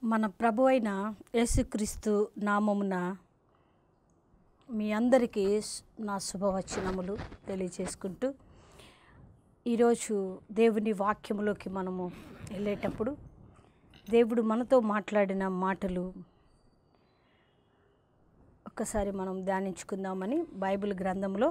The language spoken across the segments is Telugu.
మన ప్రభు అయిన యేసుక్రీస్తు నామమున మీ అందరికీ స్- నా శుభవచనములు తెలియజేసుకుంటూ ఈరోజు దేవుని వాక్యములోకి మనము వెళ్ళేటప్పుడు దేవుడు మనతో మాట్లాడిన మాటలు ఒక్కసారి మనం ధ్యానించుకుందామని బైబిల్ గ్రంథంలో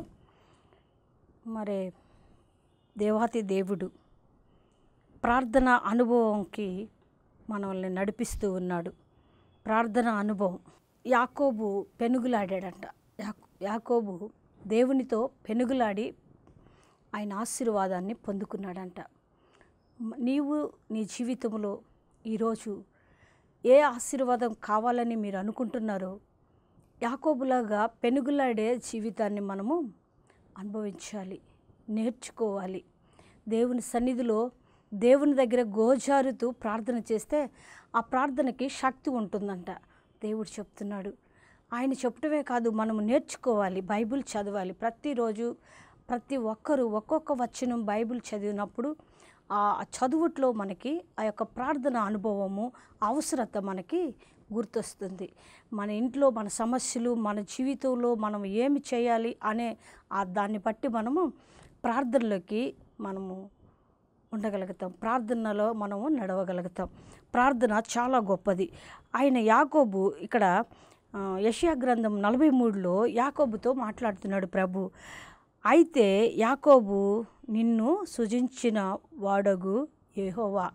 మరి దేవాతి దేవుడు ప్రార్థన అనుభవంకి మనల్ని నడిపిస్తూ ఉన్నాడు ప్రార్థన అనుభవం యాకోబు పెనుగులాడాడంట యాక్- యాకోబు దేవునితో పెనుగులాడి ఆయన ఆశీర్వాదాన్ని పొందుకున్నాడంట మ- నీవు నీ జీవితంలో ఈరోజు ఏ ఆశీర్వాదం కావాలని మీరు అనుకుంటున్నారో యాకోబులాగా పెనుగులాడే జీవితాన్ని మనము అనుభవించాలి నేర్చుకోవాలి దేవుని సన్నిధిలో దేవుని దగ్గర గోజారుతూ ప్రార్థన చేస్తే ఆ ప్రార్థనకి శక్తి ఉంటుందంట దేవుడు చెప్తున్నాడు ఆయన చెప్పటమే కాదు మనము నేర్చుకోవాలి బైబిల్ చదవాలి ప్రతిరోజు ప్రతి ఒక్కరూ ఒక్కొక్క వచనం బైబిల్ చదివినప్పుడు ఆ చదువుట్లో మనకి ఆ యొక్క ప్రార్థన అనుభవము అవసరత మనకి గుర్తొస్తుంది మన ఇంట్లో మన సమస్యలు మన జీవితంలో మనం ఏమి చేయాలి అనే ఆ దాన్ని బట్టి మనము ప్రార్థనలోకి మనము ఉండగలుగుతాం ప్రార్థనలో మనము నడవగలుగుతాం ప్రార్థన చాలా గొప్పది ఆయన యాకోబు ఇక్కడ ఆ, యెషయా గ్రంథం నలభై మూడులో యాకోబుతో మాట్లాడుతున్నాడు ప్రభు అయితే యాకోబు నిన్ను సృజించిన వాడగు యెహోవా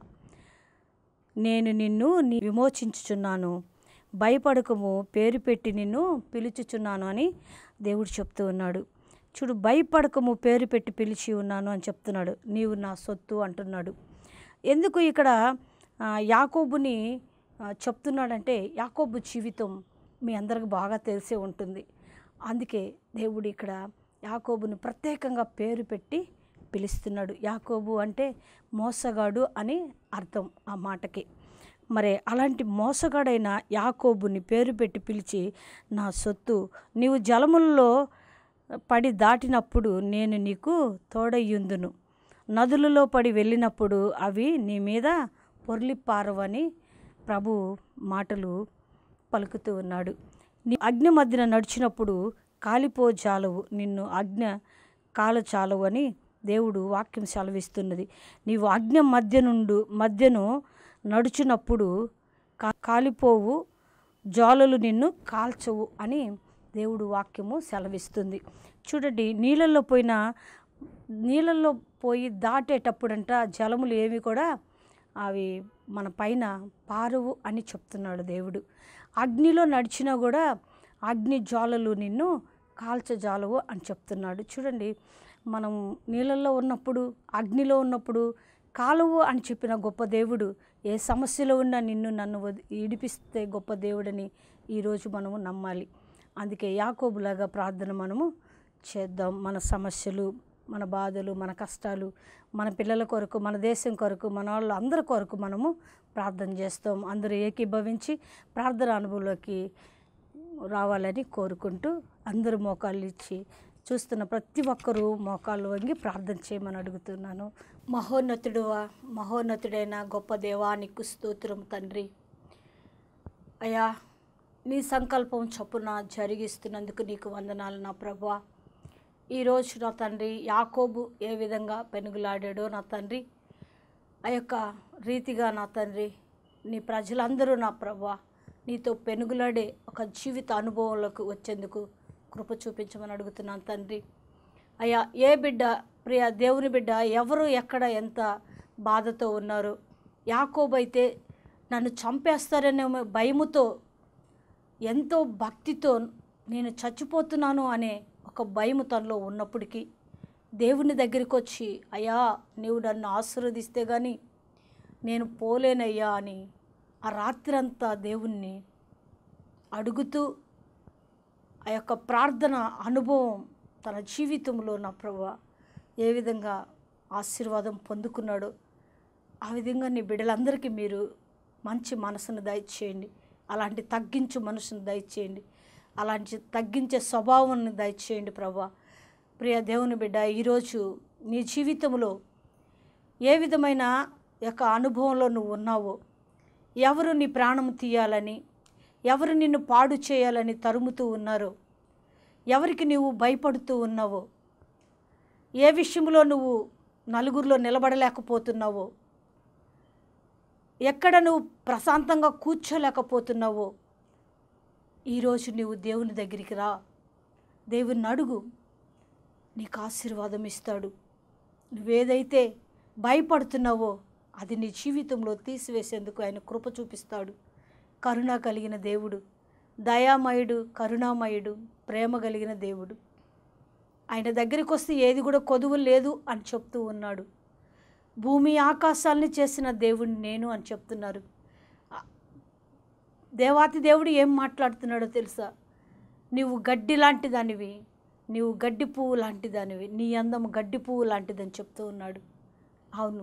నేను నిన్ను నీ విమోచించుచున్నాను భయపడకము పేరు పెట్టి నిన్ను పిలుచుచున్నాను అని దేవుడు చెప్తూ ఉన్నాడు చూడు భయపడకము పేరు పెట్టి పిలిచి ఉన్నాను అని చెప్తున్నాడు నీవు నా సొత్తు అంటున్నాడు ఎందుకు ఇక్కడ ఆ, యాకోబుని ఆ, చెప్తున్నాడంటే యాకోబు జీవితం మీ అందరికి బాగా తెలిసే ఉంటుంది అందుకే దేవుడు ఇక్కడ యాకోబుని ప్రత్యేకంగా పేరు పెట్టి పిలుస్తున్నాడు యాకోబు అంటే మోసగాడు అని అర్థం ఆ మాటకి మరి అలాంటి మోసగాడైన యాకోబుని పేరు పెట్టి పిలిచి నా సొత్తు నీవు జలముల్లో పడి దాటినప్పుడు నేను నీకు తోడయ్యుందును నదులలో పడి వెళ్ళినప్పుడు అవి నీ మీద పొర్లిపారవని ప్రభు మాటలు పలుకుతూ ఉన్నాడు నీ అగ్ని మధ్యన నడిచినప్పుడు కాలిపో జాలవు నిన్ను అగ్ని కాల చాలవు అని దేవుడు వాక్యం సెలవిస్తున్నది నీవు అగ్ని మధ్య నుండు మధ్యను నడుచునప్పుడు కా కాలిపోవు జ్వాలలు నిన్ను కాల్చవు అని దేవుడు వాక్యము సెలవిస్తుంది చూడండి నీళ్ళల్లో పోయిన నీళ్ళల్లో పోయి దాటేటప్పుడంట జలములు ఏవి కూడా అవి మన పైన పారవు అని చెప్తున్నాడు దేవుడు అగ్నిలో నడిచినా కూడా అగ్ని జ్వాలలు నిన్ను కాల్చజాలవు అని చెప్తున్నాడు చూడండి మనం నీళ్ళల్లో ఉన్నప్పుడు అగ్నిలో ఉన్నప్పుడు కాలువు అని చెప్పిన గొప్ప దేవుడు ఏ సమస్యలో ఉన్నా నిన్ను నన్ను వది- ఈడిపిస్తే గొప్ప దేవుడని ఈరోజు మనము నమ్మాలి అందుకే యాకోబులాగా ప్రార్థన మనము చేద్దాం మన సమస్యలు మన బాధలు మన కష్టాలు మన పిల్లల కొరకు మన దేశం కొరకు మన వాళ్ళు అందరి కొరకు మనము ప్రార్థన చేస్తాం అందరూ ఏకీభవించి ప్రార్థన అనుభవంలోకి రావాలని కోరుకుంటూ అందరూ మోకాళ్ళు ఇచ్చి చూస్తున్న ప్రతి ఒక్కరూ మోకాళ్ళు వంగి ప్రార్థన చేయమని అడుగుతున్నాను మహోన్నతుడువా మహోన్నతుడైన గొప్ప దేవానికి స్తోత్రం తండ్రి అయ్యా నీ సంకల్పం చొప్పున జరిగిస్తున్నందుకు నీకు వందనాలు నా ప్రభా ఈరోజు నా తండ్రి యాకోబు ఏ విధంగా పెనుగులాడాడో నా తండ్రి ఆ యొక్క రీతిగా నా తండ్రి నీ ప్రజలందరూ నా ప్రభా నీతో పెనుగులాడే ఒక జీవిత అనుభవంలోకి వచ్చేందుకు కృప చూపించమని అడుగుతున్నాను తండ్రి అయ్యా ఏ బిడ్డ ప్రియ దేవుని బిడ్డ ఎవరు ఎక్కడ ఎంత బాధతో ఉన్నారు యాకోబైతే నన్ను చంపేస్తారనే భయముతో ఎంతో భక్తితో నేను చచ్చిపోతున్నాను అనే ఒక భయము తనలో ఉన్నప్పటికీ దేవుని దగ్గరికి వచ్చి అయ్యా నీవు నన్ను ఆశీర్వదిస్తే కానీ నేను పోలేనయ్యా అని ఆ రాత్రంతా దేవుణ్ణి అడుగుతూ ఆ యొక్క ప్రార్థన అనుభవం తన జీవితంలో నా ప్రభు ఏ విధంగా ఆశీర్వాదం పొందుకున్నాడో ఆ విధంగా నీ బిడ్డలందరికీ మీరు మంచి మనసును దయచేయండి అలాంటి తగ్గించు మనసును దయచేయండి అలాంటి తగ్గించే స్వభావాన్ని దయచేయండి ప్రభా ప్రియ దేవుని బిడ్డ ఈరోజు నీ జీవితంలో ఏ విధమైన యొక్క అనుభవంలో నువ్వు ఉన్నావో ఎవరు నీ ప్రాణం తీయాలని ఎవరు నిన్ను పాడు చేయాలని తరుముతూ ఉన్నారో ఎవరికి నీవు భయపడుతూ ఉన్నావో ఏ విషయంలో నువ్వు నలుగురిలో నిలబడలేకపోతున్నావో ఎక్కడ నువ్వు ప్రశాంతంగా కూర్చోలేకపోతున్నావో ఈరోజు నీవు దేవుని దగ్గరికి రా దేవుని అడుగు నీకు ఆశీర్వాదం ఇస్తాడు నువ్వేదైతే భయపడుతున్నావో అది నీ జీవితంలో తీసివేసేందుకు ఆయన కృప చూపిస్తాడు కరుణ కలిగిన దేవుడు దయామయుడు కరుణామయుడు ప్రేమ కలిగిన దేవుడు ఆయన దగ్గరికి వస్తే ఏది కూడా కొదువు లేదు అని చెప్తూ ఉన్నాడు భూమి ఆకాశాలని చేసిన దేవుడిని నేను అని చెప్తున్నారు దేవాతి దేవుడు ఏం మాట్లాడుతున్నాడో తెలుసా నీవు గడ్డి లాంటి దానివి నీవు గడ్డి పువ్వు లాంటి దానివి నీ అందం గడ్డి పువ్వు లాంటిదని చెప్తూ ఉన్నాడు అవును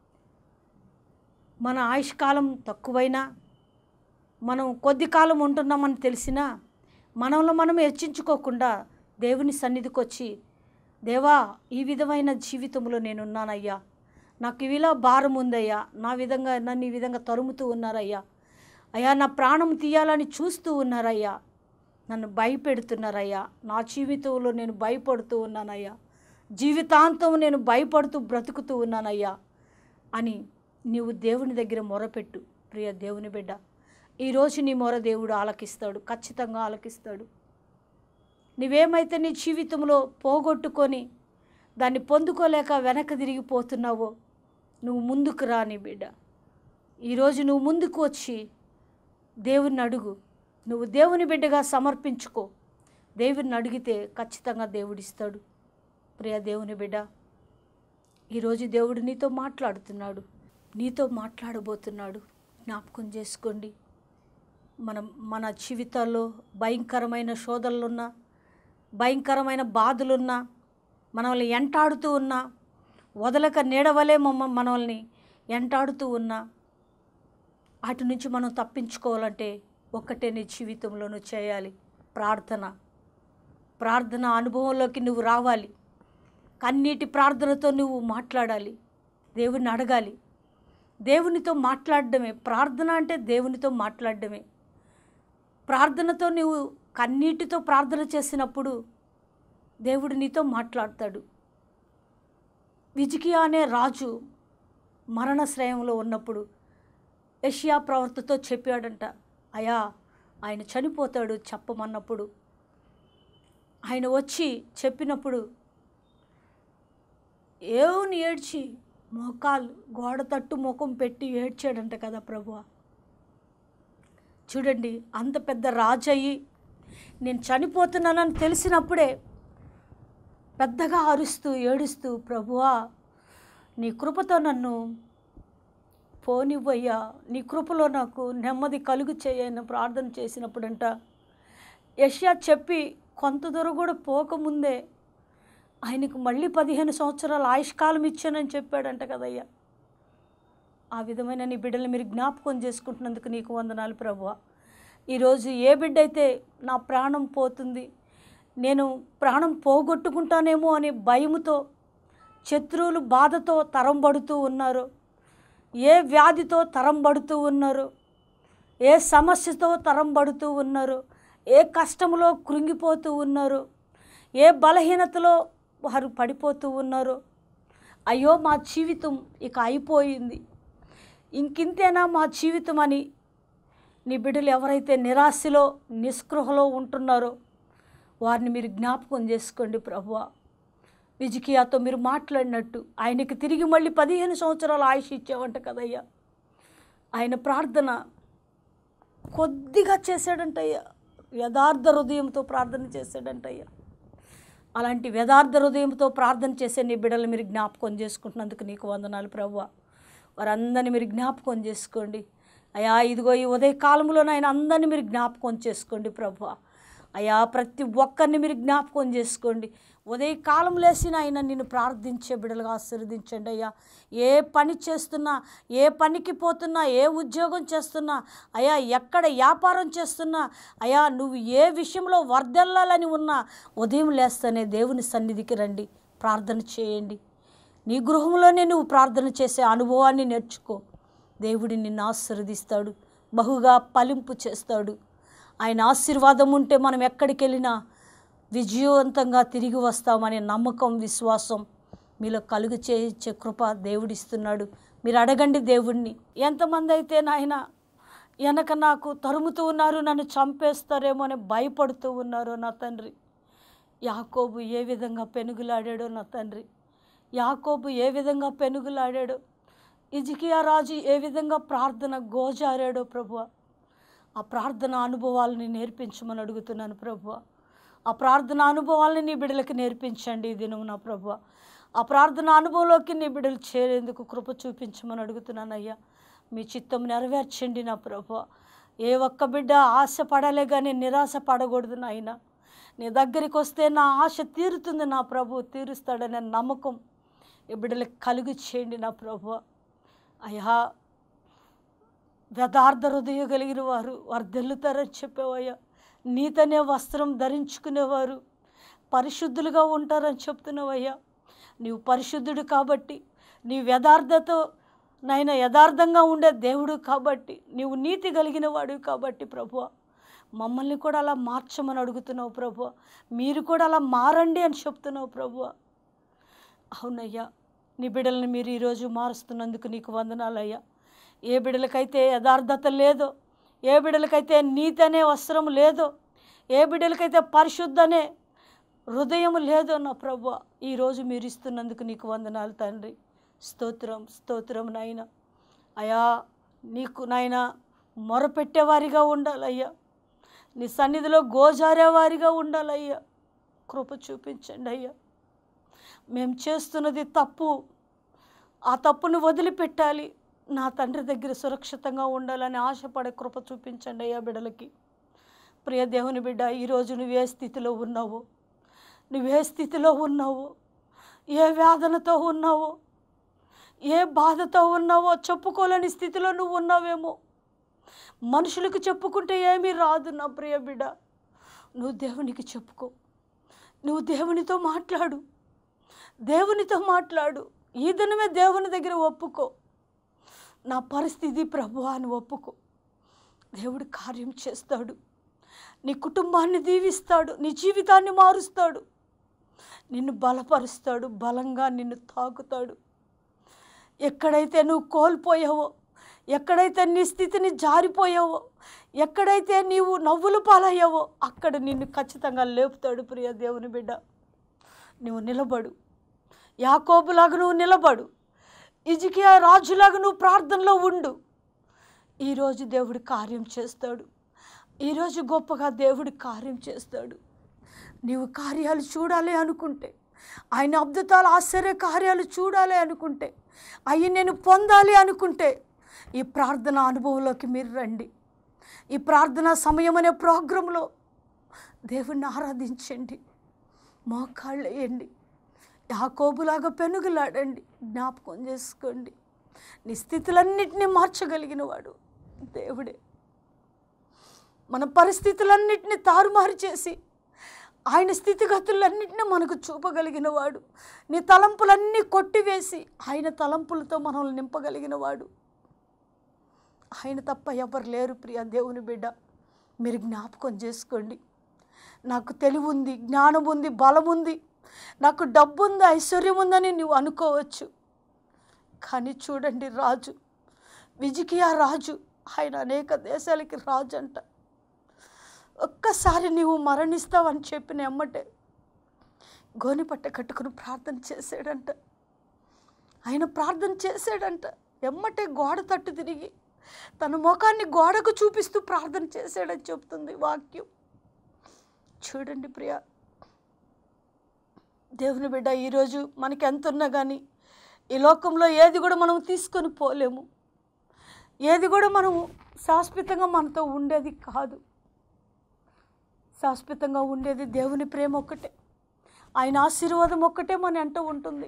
మన ఆయుష్కాలం తక్కువైనా మనం కొద్ది కాలం ఉంటున్నామని తెలిసినా మనలో మనం హెచ్చించుకోకుండా దేవుని సన్నిధికి వచ్చి దేవా ఈ విధమైన జీవితంలో నేనున్నానయ్యా నాకు ఇవిలా భారం ఉందయ్యా నా విధంగా నన్ను ఈ విధంగా తరుముతూ ఉన్నారయ్యా అయ్యా నా ప్రాణం తీయాలని చూస్తూ ఉన్నారయ్యా నన్ను భయపెడుతున్నారయ్యా నా జీవితంలో నేను భయపడుతూ ఉన్నానయ్యా జీవితాంతం నేను భయపడుతూ బ్రతుకుతూ ఉన్నానయ్యా అని నీవు దేవుని దగ్గర మొరపెట్టు ప్రియ దేవుని బిడ్డ ఈరోజు నీ మొర దేవుడు ఆలకిస్తాడు ఖచ్చితంగా ఆలకిస్తాడు నువ్వేమైతే నీ జీవితంలో పోగొట్టుకొని దాన్ని పొందుకోలేక వెనక్కి తిరిగిపోతున్నావో నువ్వు ముందుకు రా నీ బిడ్డ ఈరోజు నువ్వు ముందుకు వచ్చి దేవుని అడుగు నువ్వు దేవుని బిడ్డగా సమర్పించుకో దేవుని అడిగితే ఖచ్చితంగా దేవుడిస్తాడు ప్రియ దేవుని బిడ్డ ఈరోజు దేవుడు నీతో మాట్లాడుతున్నాడు నీతో మాట్లాడబోతున్నాడు జ్ఞాపకం చేసుకోండి మనం మన జీవితాల్లో భయంకరమైన శోధనలున్నా భయంకరమైన బాధలున్నా మనల్ని ఎంటాడుతూ ఉన్నా వదలక నీడవలే మమ్మ మనల్ని ఎంటాడుతూ ఉన్నా వాటి నుంచి మనం తప్పించుకోవాలంటే ఒక్కటే నీ జీవితంలో నువ్వు చేయాలి ప్రార్థన ప్రార్థన అనుభవంలోకి నువ్వు రావాలి కన్నీటి ప్రార్థనతో నువ్వు మాట్లాడాలి దేవుని అడగాలి దేవునితో మాట్లాడడమే ప్రార్థన అంటే దేవునితో మాట్లాడడమే ప్రార్థనతో నువ్వు కన్నీటితో ప్రార్థన చేసినప్పుడు దేవుడు నీతో మాట్లాడతాడు విజికియా అనే రాజు మరణశ్రయంలో ఉన్నప్పుడు యషియా ప్రవర్తతో చెప్పాడంట అయా ఆయన చనిపోతాడు చెప్పమన్నప్పుడు ఆయన వచ్చి చెప్పినప్పుడు ఏవుని ఏడ్చి మోకాలు గోడ తట్టు ముఖం పెట్టి ఏడ్చాడంట కదా ప్రభువా చూడండి అంత పెద్ద రాజు అయ్యి నేను చనిపోతున్నానని తెలిసినప్పుడే పెద్దగా అరుస్తూ ఏడుస్తూ ప్రభువా నీ కృపతో నన్ను పోనివ్వయ్యా నీ కృపలో నాకు నెమ్మది కలుగు చేయని ప్రార్థన చేసినప్పుడంట యష్యా చెప్పి కొంత దూరం కూడా పోకముందే ఆయనకు మళ్ళీ పదిహేను సంవత్సరాల ఆయుష్కాలం ఇచ్చానని చెప్పాడంట కదయ్యా ఆ విధమైన నీ బిడ్డలు మీరు జ్ఞాపకం చేసుకుంటున్నందుకు నీకు వందనాలు ప్రభువ ఈరోజు ఏ బిడ్డ అయితే నా ప్రాణం పోతుంది నేను ప్రాణం పోగొట్టుకుంటానేమో అనే భయముతో శత్రువులు బాధతో తరంబడుతూ ఉన్నారు ఏ వ్యాధితో తరంబడుతూ ఉన్నారు ఏ సమస్యతో తరంబడుతూ ఉన్నారు ఏ కష్టంలో కృంగిపోతూ ఉన్నారు ఏ బలహీనతలో వారు పడిపోతూ ఉన్నారు అయ్యో మా జీవితం ఇక అయిపోయింది ఇంకింతేనా మా జీవితం అని నీ బిడ్డలు ఎవరైతే నిరాశలో నిస్పృహలో ఉంటున్నారో వారిని మీరు జ్ఞాపకం చేసుకోండి ప్రభువ విజికియాతో మీరు మాట్లాడినట్టు ఆయనకి తిరిగి మళ్ళీ పదిహేను సంవత్సరాలు ఆయుష్ ఇచ్చావంట కదయ్యా ఆయన ప్రార్థన కొద్దిగా చేశాడంటయ్యా యథార్థ హృదయంతో ప్రార్థన చేశాడంటయ్యా అలాంటి యథార్థ హృదయంతో ప్రార్థన చేసే నీ బిడ్డలు మీరు జ్ఞాపకం చేసుకుంటున్నందుకు నీకు వందనాలు ప్రభువ వారందరినీ మీరు జ్ఞాపకం చేసుకోండి అయా ఇదిగో ఈ ఉదయ కాలంలోనే ఆయన అందరినీ మీరు జ్ఞాపకం చేసుకోండి ప్రభు అయా ప్రతి ఒక్కరిని మీరు జ్ఞాపకం చేసుకోండి ఉదయ కాలం లేసిన ఆయన నిన్ను ప్రార్థించే బిడ్డలుగా ఆశీర్వదించండి అయ్యా ఏ పని చేస్తున్నా ఏ పనికి పోతున్నా ఏ ఉద్యోగం చేస్తున్నా అయా ఎక్కడ వ్యాపారం చేస్తున్నా అయా నువ్వు ఏ విషయంలో వర్దెల్లాలని ఉన్నా ఉదయం లేస్తేనే దేవుని సన్నిధికి రండి ప్రార్థన చేయండి నీ గృహంలోనే నువ్వు ప్రార్థన చేసే అనుభవాన్ని నేర్చుకో దేవుడి నిన్ను ఆశీర్వదిస్తాడు బహుగా ఫలింపు చేస్తాడు ఆయన ఆశీర్వాదం ఉంటే మనం ఎక్కడికి వెళ్ళినా విజయవంతంగా తిరిగి వస్తామనే నమ్మకం విశ్వాసం మీలో కలుగు చేయించే కృప దేవుడిస్తున్నాడు మీరు అడగండి దేవుణ్ణి ఎంతమంది అయితే నాయన వెనక నాకు తరుముతూ ఉన్నారు నన్ను చంపేస్తారేమో అని భయపడుతూ ఉన్నారు నా తండ్రి యాకోబు ఏ విధంగా పెనుగులాడాడో నా తండ్రి యాకోబు ఏ విధంగా పెనుగులాడాడో ఇజికియా రాజు ఏ విధంగా ప్రార్థన గోజారాడో ప్రభు ఆ ప్రార్థన అనుభవాలని నేర్పించమని అడుగుతున్నాను ప్రభు ఆ ప్రార్థన అనుభవాలని నీ బిడ్డలకి నేర్పించండి ఈ దినం నా ప్రభు ఆ ప్రార్థన అనుభవంలోకి నీ బిడ్డలు చేరేందుకు కృప చూపించమని అడుగుతున్నాను అయ్యా మీ చిత్తం నెరవేర్చండి నా ప్రభు ఏ ఒక్క బిడ్డ ఆశ పడలే కానీ నిరాశ పడకూడదు నాయన నీ దగ్గరికి వస్తే నా ఆశ తీరుతుంది నా ప్రభు తీరుస్తాడనే నమ్మకం ఈ బిడ్డలకు కలుగు చేయండి నా ప్రభు అయ్యా వ్యథార్థ హృదయం కలిగిన వారు వర్ధిల్లుతారని చెప్పేవయ్యా నీతనే వస్త్రం ధరించుకునేవారు పరిశుద్ధులుగా ఉంటారని చెప్తున్నావయ్యా నీవు పరిశుద్ధుడు కాబట్టి నీ యథార్థతో నాయన యథార్థంగా ఉండే దేవుడు కాబట్టి నీవు నీతి కలిగిన వాడు కాబట్టి ప్రభు మమ్మల్ని కూడా అలా మార్చమని అడుగుతున్నావు ప్రభు మీరు కూడా అలా మారండి అని చెప్తున్నావు ప్రభు అవునయ్యా నీ బిడ్డల్ని మీరు ఈరోజు మారుస్తున్నందుకు నీకు వందనాలయ్యా ఏ బిడ్డలకైతే యథార్థత లేదో ఏ బిడ్డలకైతే నీతి అనే వస్త్రం లేదో ఏ బిడ్డలకైతే పరిశుద్ధనే హృదయం లేదో నా ప్రభు ఈరోజు మీరు ఇస్తున్నందుకు నీకు వందనాలు తండ్రి స్తోత్రం స్తోత్రం నాయన అయా నీకు నాయన మొరపెట్టేవారిగా ఉండాలయ్యా నీ సన్నిధిలో గోజారేవారిగా ఉండాలయ్యా కృప చూపించండి అయ్యా మేము చేస్తున్నది తప్పు ఆ తప్పును వదిలిపెట్టాలి నా తండ్రి దగ్గర సురక్షితంగా ఉండాలని ఆశపడే కృప చూపించండి అయ్యా బిడ్డలకి ప్రియ దేవుని బిడ్డ ఈరోజు నువ్వే స్థితిలో ఉన్నావు నువ్వే స్థితిలో ఉన్నావు ఏ వేదనతో ఉన్నావో ఏ బాధతో ఉన్నావో చెప్పుకోలేని స్థితిలో నువ్వు ఉన్నావేమో మనుషులకు చెప్పుకుంటే ఏమీ రాదు నా ప్రియ బిడ్డ నువ్వు దేవునికి చెప్పుకో నువ్వు దేవునితో మాట్లాడు దేవునితో మాట్లాడు ఈ దినమే దేవుని దగ్గర ఒప్పుకో నా పరిస్థితి ప్రభు అని ఒప్పుకో దేవుడు కార్యం చేస్తాడు నీ కుటుంబాన్ని దీవిస్తాడు నీ జీవితాన్ని మారుస్తాడు నిన్ను బలపరుస్తాడు బలంగా నిన్ను తాకుతాడు ఎక్కడైతే నువ్వు కోల్పోయావో ఎక్కడైతే నీ స్థితిని జారిపోయావో ఎక్కడైతే నీవు నవ్వులు పాలయ్యావో అక్కడ నిన్ను ఖచ్చితంగా లేపుతాడు ప్రియ దేవుని బిడ్డ నువ్వు నిలబడు యాకోబులాగా నువ్వు నిలబడు ఇజికియా రాజులాగా నువ్వు ప్రార్థనలో ఉండు ఈరోజు దేవుడు కార్యం చేస్తాడు ఈరోజు గొప్పగా దేవుడు కార్యం చేస్తాడు నీవు కార్యాలు చూడాలి అనుకుంటే ఆయన అద్భుతాలు ఆశ్చర్య కార్యాలు చూడాలి అనుకుంటే అవి నేను పొందాలి అనుకుంటే ఈ ప్రార్థన అనుభవంలోకి మీరు రండి ఈ ప్రార్థన సమయం అనే ప్రోగ్రాంలో దేవుణ్ణి ఆరాధించండి మోకాళ్ళు వేయండి యాకోబులాగా పెనుగులాడండి జ్ఞాపకం చేసుకోండి నీ స్థితులన్నిటినీ మార్చగలిగిన వాడు దేవుడే మన పరిస్థితులన్నిటిని తారుమారు చేసి ఆయన స్థితిగతులన్నింటినీ మనకు చూపగలిగిన వాడు నీ తలంపులన్నీ కొట్టివేసి ఆయన తలంపులతో మనల్ని నింపగలిగిన వాడు ఆయన తప్ప ఎవరు లేరు ప్రియ దేవుని బిడ్డ మీరు జ్ఞాపకం చేసుకోండి నాకు తెలివి ఉంది జ్ఞానం ఉంది బలం ఉంది నాకు డబ్బు ఉంది ఐశ్వర్యం ఉందని నువ్వు అనుకోవచ్చు కానీ చూడండి రాజు విజికియా రాజు ఆయన అనేక దేశాలకి రాజు అంట ఒక్కసారి నీవు మరణిస్తావని చెప్పిన ఎమ్మటే గోనిపట్ట కట్టుకుని ప్రార్థన చేశాడంట ఆయన ప్రార్థన చేశాడంట ఎమ్మటే గోడ తట్టు తిరిగి తన ముఖాన్ని గోడకు చూపిస్తూ ప్రార్థన చేశాడని చెప్తుంది వాక్యం చూడండి ప్రియా దేవుని బిడ్డ ఈరోజు మనకి ఎంత ఉన్నా కానీ ఈ లోకంలో ఏది కూడా మనం తీసుకొని పోలేము ఏది కూడా మనము శాశ్వతంగా మనతో ఉండేది కాదు శాశ్వతంగా ఉండేది దేవుని ప్రేమ ఒక్కటే ఆయన ఆశీర్వాదం ఒక్కటే మన ఎంట ఉంటుంది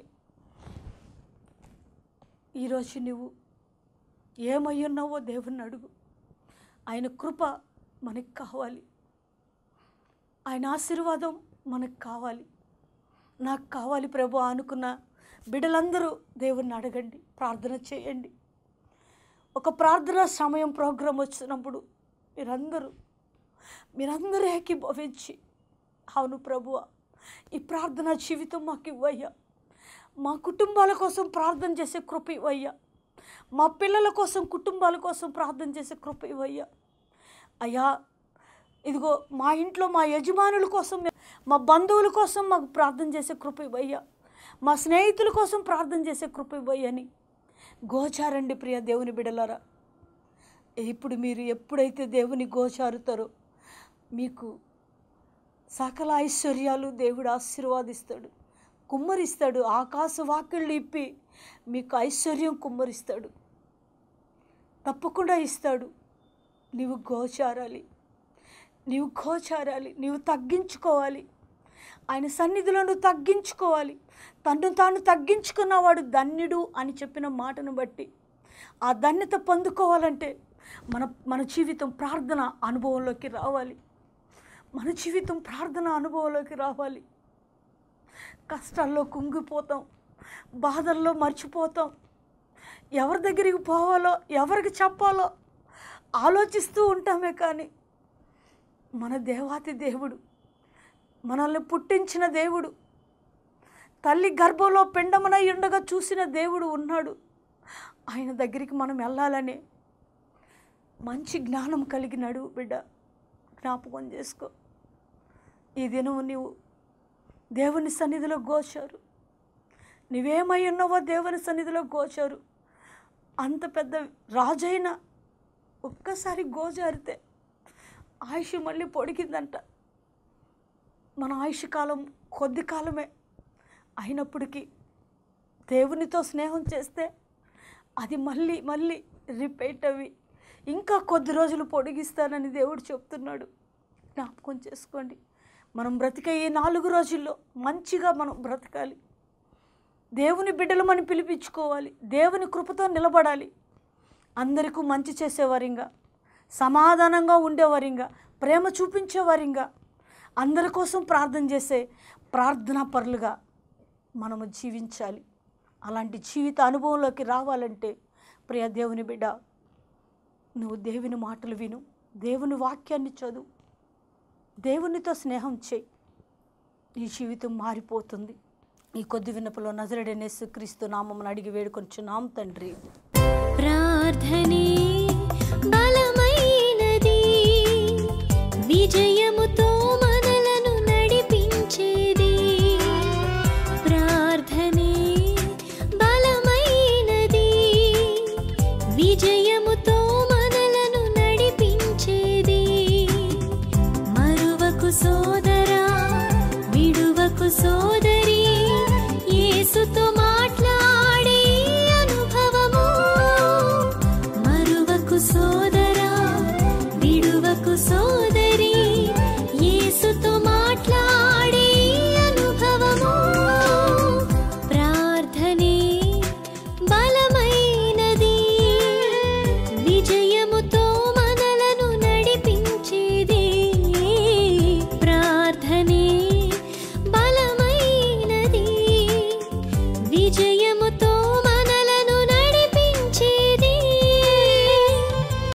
ఈరోజు నువ్వు ఏమై ఉన్నావో దేవుని అడుగు ఆయన కృప మనకు కావాలి ఆయన ఆశీర్వాదం మనకు కావాలి నాకు కావాలి ప్రభు అనుకున్న బిడ్డలందరూ దేవుణ్ణి అడగండి ప్రార్థన చేయండి ఒక ప్రార్థనా సమయం ప్రోగ్రాం వచ్చినప్పుడు మీరందరూ మీరందరూ ఏకీభవించి అవును ప్రభువ ఈ ప్రార్థనా జీవితం మాకు ఇవ్వయ్యా మా కుటుంబాల కోసం ప్రార్థన చేసే కృప ఇవ్వయ్యా మా పిల్లల కోసం కుటుంబాల కోసం ప్రార్థన చేసే కృప ఇవ్వయ్యా అయ్యా ఇదిగో మా ఇంట్లో మా యజమానుల కోసం మా బంధువుల కోసం మాకు ప్రార్థన చేసే కృప ఇవ్వయ్యా మా స్నేహితుల కోసం ప్రార్థన చేసే కృప ఇవ్వయ్యని గోచారండి ప్రియ దేవుని బిడలారా ఇప్పుడు మీరు ఎప్పుడైతే దేవుని గోచారుతారో మీకు సకల ఐశ్వర్యాలు దేవుడు ఆశీర్వాదిస్తాడు కుమ్మరిస్తాడు ఆకాశ వాకిళ్ళు ఇప్పి మీకు ఐశ్వర్యం కుమ్మరిస్తాడు తప్పకుండా ఇస్తాడు నీవు గోచారాలి నీవు గోచారాలి నీవు తగ్గించుకోవాలి ఆయన సన్నిధిలో నువ్వు తగ్గించుకోవాలి తను తాను తగ్గించుకున్నవాడు ధన్యుడు అని చెప్పిన మాటను బట్టి ఆ ధన్యత పొందుకోవాలంటే మన మన జీవితం ప్రార్థన అనుభవంలోకి రావాలి మన జీవితం ప్రార్థన అనుభవంలోకి రావాలి కష్టాల్లో కుంగిపోతాం బాధల్లో మర్చిపోతాం ఎవరి దగ్గరికి పోవాలో ఎవరికి చెప్పాలో ఆలోచిస్తూ ఉంటామే కానీ మన దేవాతి దేవుడు మనల్ని పుట్టించిన దేవుడు తల్లి గర్భంలో పిండమునై ఉండగా చూసిన దేవుడు ఉన్నాడు ఆయన దగ్గరికి మనం వెళ్ళాలని మంచి జ్ఞానం కలిగినాడు బిడ్డ జ్ఞాపకం చేసుకో ఈ దినం నీవు దేవుని సన్నిధిలో గోచారు నువ్వేమై ఉన్నావో దేవుని సన్నిధిలో గోచారు అంత పెద్ద రాజైన ఒక్కసారి గోజారితే ఆయుష్ మళ్ళీ పొడిగిందంట మన ఆయుష్ కాలం కొద్ది కాలమే అయినప్పటికీ దేవునితో స్నేహం చేస్తే అది మళ్ళీ మళ్ళీ రిపీట్ అవి ఇంకా కొద్ది రోజులు పొడిగిస్తానని దేవుడు చెప్తున్నాడు జ్ఞాపకం చేసుకోండి మనం బ్రతికే ఈ నాలుగు రోజుల్లో మంచిగా మనం బ్రతకాలి దేవుని బిడ్డలు మనం పిలిపించుకోవాలి దేవుని కృపతో నిలబడాలి అందరికీ మంచి చేసేవారింగా సమాధానంగా ఉండేవారింగా ప్రేమ చూపించేవారింగా అందరి కోసం ప్రార్థన చేసే ప్రార్థనా పరులుగా మనము జీవించాలి అలాంటి జీవిత అనుభవంలోకి రావాలంటే ప్రియ దేవుని బిడ్డ నువ్వు దేవుని మాటలు విను దేవుని వాక్యాన్ని చదువు దేవునితో స్నేహం చేయి నీ జీవితం మారిపోతుంది ఈ కొద్ది విన్నపలో నజరడనేసు క్రీస్తు నామమును అడిగి వేడుకొంచున్నాం తండ్రి ప్రార్థనే బలమైనది విజయ